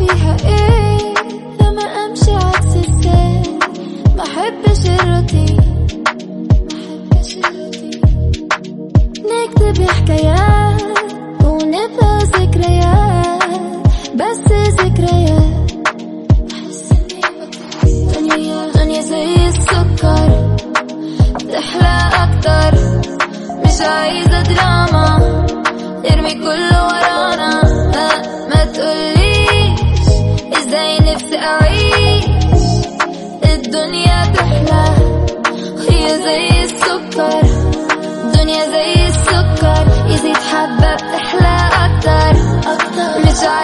فيها ايه لما امشي عكس السير ما احبش الروتين ما احبش الروتين نكتب حكايات ونبقى ذكريات بس ذكريات بحس اني بطير دنيا دنيا زي السكر تحلى اكتر مش عايزة دراما ارمي كله ورانا ما, ما تقوليش ازاي نفسي اعيش الدنيا تحلى هي زي السكر دنيا زي السكر يزيد حبة بتحلى اكتر اكتر مش عايزة